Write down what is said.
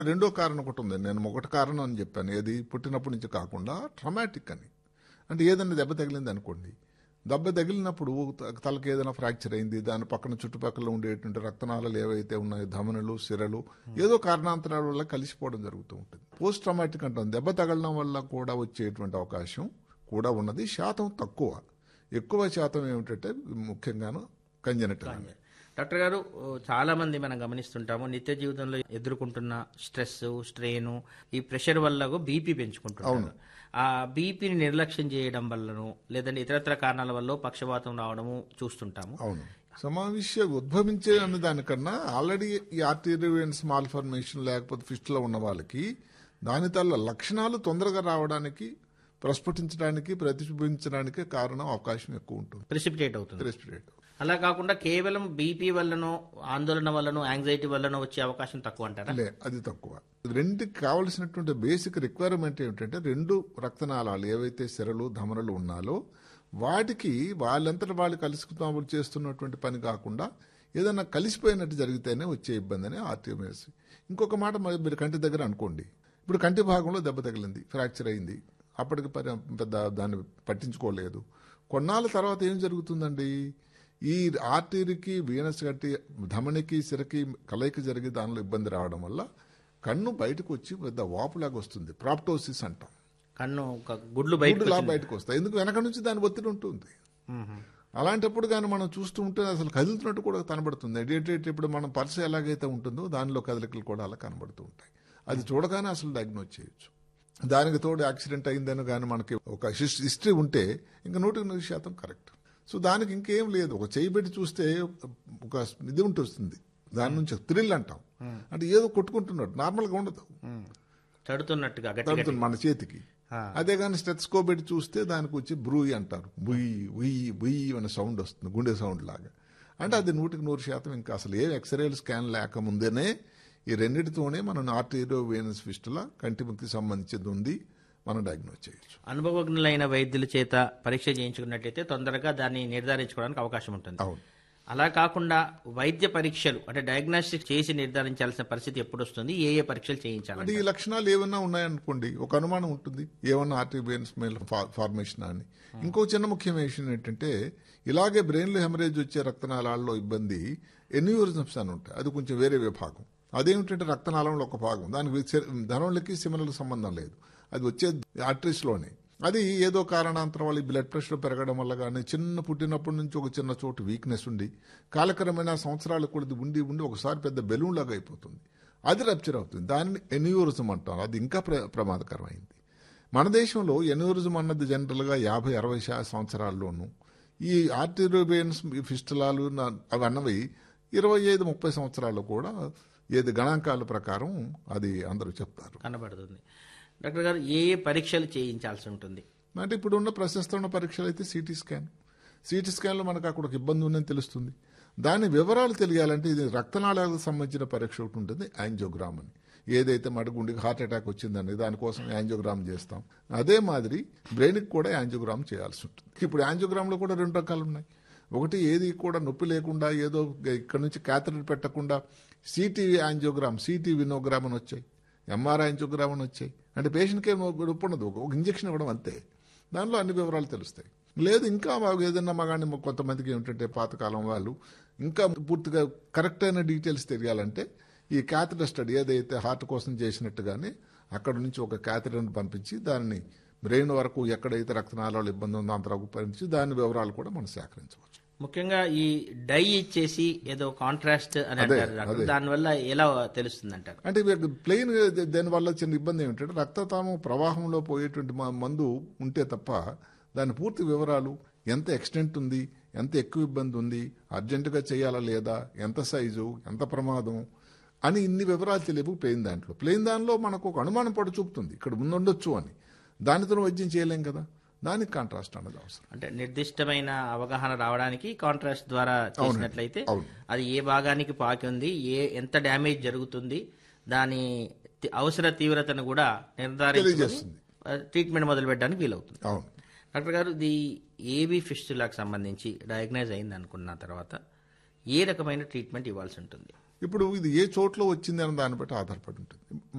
రెండో కారణం ఒకటి ఉంది నేను ఒకటి కారణం అని చెప్పాను ఏది పుట్టినప్పటి నుంచి కాకుండా ట్రమాటిక్ అని అంటే ఏదైనా దెబ్బ తగిలింది అనుకోండి దెబ్బ తగిలినప్పుడు త- తలకి ఏదైనా ఫ్రాక్చర్ అయింది దాని పక్కన చుట్టుపక్కల ఉండేటువంటి రక్తనాళాలు ఏవైతే ఉన్నాయో ధమనులు సిరలు ఏదో కారణాంతరాల వల్ల కలిసిపోవడం జరుగుతూ ఉంటుంది పోస్ట్ ట్రమాటిక్ అంటాం దెబ్బ తగలడం వల్ల కూడా వచ్చేటువంటి అవకాశం కూడా ఉన్నది శాతం తక్కువ ఎక్కువ శాతం ఏమిటంటే ముఖ్యంగాను కంజనటల్ అని డాక్టర్ గారు ఓ, చాలా మంది మనం గమనిస్తుంటాము నిత్య జీవితంలో ఎదుర్కొంటున్న స్ట్రెస్ స్ట్రెయిన్ ఈ ప్రెషర్ వల్ల బీపీ పెంచుకుంటున్నారు ఆ బీపీని నిర్లక్ష్యం చేయడం వల్లనో లేదంటే ఇతరత్ర కారణాల వల్ల పక్షవాతం రావడము చూస్తుంటాము అవును సమావేశ ఉద్భవించే అన్న దానికన్నా ఆల్రెడీ ఈ ఆర్టీరియన్ స్మాల్ ఫార్మేషన్ లేకపోతే ఫిస్ట్లో ఉన్న వాళ్ళకి దాని తల్ల లక్షణాలు తొందరగా రావడానికి ప్రస్ఫుటించడానికి ప్రతిబింబించడానికి కారణం అవకాశం ఎక్కువ ఉంటుంది ప్రెసిపిటేట్ అవుతుంది రెస్పిరేట్ అలా కాకుండా కేవలం బీపీ వల్లనో ఆందోళన వల్లనో యాంగ్జైటీ వల్లనో వచ్చే అవకాశం తక్కువ అంటారా లే అది తక్కువ రెండుకి కావలసినటువంటి బేసిక్ రిక్వైర్మెంట్ ఏమిటంటే రెండు రక్తనాళాలు ఏవైతే సిరలు ధమనులు ఉన్నాలో వాటికి వాళ్ళంతట వాళ్ళు కలుసుకున్నప్పుడు చేస్తున్నటువంటి పని కాకుండా ఏదైనా కలిసిపోయినట్టు జరిగితేనే వచ్చే ఇబ్బంది అని ఆర్టీఎంఎస్ ఇంకొక మాట మరి మీరు కంటి దగ్గర అనుకోండి ఇప్పుడు కంటి భాగంలో దెబ్బ తగిలింది ఫ్రాక్చర్ అయింది అప్పటికి పరి- పెద్ద దాన్ని పట్టించుకోలేదు కొన్నాళ్ళ తర్వాత ఏం జరుగుతుందండి ఈ ఆర్టీరీకి వీనస్ గట్టి ధమనికి సిరకి కలయిక జరిగి దానిలో ఇబ్బంది రావడం వల్ల కన్ను బయటకు వచ్చి పెద్ద వాపులాగా వస్తుంది ప్రాప్టోసిస్ అంటాం కన్ను ఒక గుడ్లు బయట గుడ్డులా బయటకు వస్తాయి ఎందుకు వెనక నుంచి దాని ఒత్తిడి ఉంటుంది అలాంటప్పుడు కానీ మనం చూస్తూ ఉంటే అసలు కదులుతున్నట్టు కూడా కనబడుతుంది ఎడిటేట్ ఇప్పుడు మనం పర్స్ ఎలాగైతే ఉంటుందో దానిలో కదలికలు కూడా అలా కనబడుతూ ఉంటాయి అది చూడగానే అసలు డయాగ్నోజ్ చేయొచ్చు దానికి తోడు యాక్సిడెంట్ అయిందని కానీ మనకి ఒక హిస్- హిస్టరీ ఉంటే ఇంకా నూటికి నూరు శాతం కరెక్ట్ సో దానికి ఇంకేం లేదు ఒక చేయి పెట్టి చూస్తే ఒక ఇది ఉంటుంది దాని నుంచి థ్రిల్ అంటాం అంటే ఏదో కొట్టుకుంటున్నట్టు నార్మల్గా ఉండదు తడుతున్నట్టుగా గట్టి తడుతుంది మన చేతికి ఆ. అదే కానీ స్టెత్స్కోప్ పెట్టి చూస్తే దానికి వచ్చి బ్రూయి అంటారు బుయ్యి ఉయ్యి బుయ్యి అనే సౌండ్ వస్తుంది గుండె సౌండ్ లాగా అంటే అది నూటికి నూరు శాతం ఇంకా అసలు ఏ ఎక్స్రేలు స్కాన్ లేకముందేనే ఈ రెండింటితోనే మనం ఆర్టీరియో వేనస్ ఫిస్టుల కంటికి సంబంధించింది ఉంది మనం డయాగ్నోజ్ చేయొచ్చు అనుభవజ్ఞులైన వైద్యుల చేత పరీక్ష చేయించుకున్నట్లయితే తొందరగా దాన్ని నిర్ధారించుకోవడానికి అవకాశం ఉంటుంది అవును అలా కాకుండా వైద్య పరీక్షలు అంటే డయాగ్నోస్టిక్ చేసి నిర్ధారించాల్సిన పరిస్థితి ఎప్పుడు వస్తుంది ఏ ఏ పరీక్షలు చేయించాలి అంటే ఈ లక్షణాలు ఏమన్నా ఉన్నాయనుకోండి ఒక అనుమానం ఉంటుంది ఏమన్నా ఆర్టీ బ్రెయిన్ స్మెల్ ఫార్మేషన్ అని ఇంకో చిన్న ముఖ్యమైన విషయం ఏంటంటే ఇలాగే బ్రెయిన్లో హెమరేజ్ వచ్చే రక్తనాళాల్లో ఇబ్బంది ఎన్యూరిజమ్స్ అని ఉంటాయి అది కొంచెం వేరే విభాగం అదేమిటంటే రక్తనాళంలో ఒక భాగం దానికి సి- ధనులకి సిమలకు సంబంధం లేదు అది వచ్చే ఆర్టరీస్లోనే అది ఏదో కారణాంతరం వల్ల బ్లడ్ ప్రెషర్ పెరగడం వల్ల కానీ చిన్న పుట్టినప్పటి నుంచి ఒక చిన్న చోటు వీక్నెస్ ఉండి కాలక్రమేణా సంవత్సరాలు కూడా ఇది ఉండి ఉండి ఒకసారి పెద్ద బెలూన్ లాగా అయిపోతుంది అది రప్చర్ అవుతుంది దానిని ఎన్యూరిజం అంటారు అది ఇంకా ప్ర ప్రమాదకరమైంది మన దేశంలో ఎన్యూరిజం అన్నది జనరల్గా యాభై అరవై శా సంవత్సరాల్లోనూ ఈ ఆర్టిరోబియన్స్ ఫిస్టులాలు నా- అవి అన్నవి ఇరవై ఐదు ముప్పై సంవత్సరాల్లో కూడా ఏది గణాంకాల ప్రకారం అది అందరూ చెప్తారు కనబడుతుంది డాక్టర్ గారు ఏ ఏ పరీక్షలు చేయించాల్సి ఉంటుంది అంటే ఇప్పుడు ఉన్న ప్రశస్తమైన పరీక్షలు అయితే సిటీ స్కాన్ సిటీ స్కాన్లో మనకు అక్కడ ఒక ఇబ్బంది ఉందని తెలుస్తుంది దాని వివరాలు తెలియాలంటే ఇది రక్తనాళాలకు సంబంధించిన పరీక్ష ఒకటి ఉంటుంది యాంజియోగ్రామ్ అని ఏదైతే మడుగుండికి హార్ట్ అటాక్ వచ్చిందని దానికోసం యాంజియోగ్రామ్ చేస్తాం అదే మాదిరి బ్రెయిన్కి కూడా యాంజియోగ్రామ్ చేయాల్సి ఉంటుంది ఇప్పుడు యాంజియోగ్రామ్లో కూడా రెండు రకాలు ఉన్నాయి ఒకటి ఏది కూడా నొప్పి లేకుండా ఏదో ఇక్కడ నుంచి క్యాథరెట్ పెట్టకుండా సిటీ యాంజియోగ్రామ్ సిటీ వినోగ్రామ్ అని వచ్చాయి ఎంఆర్ఐ యాంజియోగ్రామ్ అని వచ్చాయి అంటే పేషెంట్కి ఏం నొప్పి ఉండదు ఒక ఒక ఇంజక్షన్ ఇవ్వడం అంతే దానిలో అన్ని వివరాలు తెలుస్తాయి లేదు ఇంకా మాకు ఏదన్నా మగాని కొంతమందికి ఏమిటంటే పాతకాలం వాళ్ళు ఇంకా పూర్తిగా కరెక్ట్ అయిన డీటెయిల్స్ తెలియాలంటే ఈ క్యాథెటర్ స్టడీ ఏదైతే హార్ట్ కోసం చేసినట్టుగానే అక్కడ నుంచి ఒక క్యాథెటర్ని పంపించి దాన్ని బ్రెయిన్ వరకు ఎక్కడైతే రక్తనాళాలు ఇబ్బంది ఉందో అంతవరకు పంపించి దాని వివరాలు కూడా మనం సేకరించవచ్చు ముఖ్యంగా ఈ డై ఇచ్చేసి ఏదో కాంట్రాస్ట్ అని అదే, అంటారు డాక్టర్. అదే. దానివల్ల ఎలా తెలుస్తుంది అంటారు అంటే ప్లెయిన్ దానివల్ల చిన్న ఇబ్బంది ఏమిటంటే రక్తతాము ప్రవాహంలో పోయేటువంటి మ- మందు ఉంటే తప్ప దాని పూర్తి వివరాలు ఎంత ఎక్స్టెంట్ ఉంది ఎంత ఎక్కువ ఇబ్బంది ఉంది అర్జెంటుగా చేయాలా లేదా ఎంత సైజు ఎంత ప్రమాదం అని ఇన్ని వివరాలు తెలియవు ప్లెయిన్ దాంట్లో ప్లెయిన్ దానిలో మనకు ఒక అనుమానం పడి చూపుతుంది ఇక్కడ ముందుండొచ్చు అని దానితో వైద్యం చేయలేం కదా దానికి కాంట్రాస్ట్ అన్నది అవసరం అంటే నిర్దిష్టమైన అవగాహన రావడానికి కాంట్రాస్ట్ ద్వారా చేసినట్లయితే అవును. అది ఏ భాగానికి పాకి ఉంది ఏ ఎంత డ్యామేజ్ జరుగుతుంది దాని తి- అవసర తీవ్రతను కూడా నిర్ధారించి తెలియజేస్తుంది. ట్రీట్మెంట్ మొదలు పెట్టడానికి వీలవుతుంది అవును డాక్టర్ గారు ఇది ఏబీ ఫిస్టులాకు సంబంధించి డయాగ్నైజ్ అయింది అనుకున్న తర్వాత ఏ రకమైన ట్రీట్మెంట్ ఇవ్వాల్సి ఉంటుంది ఇప్పుడు ఇది ఏ చోట్ల వచ్చింది అన్న దాన్ని బట్టి ఆధారపడి ఉంటుంది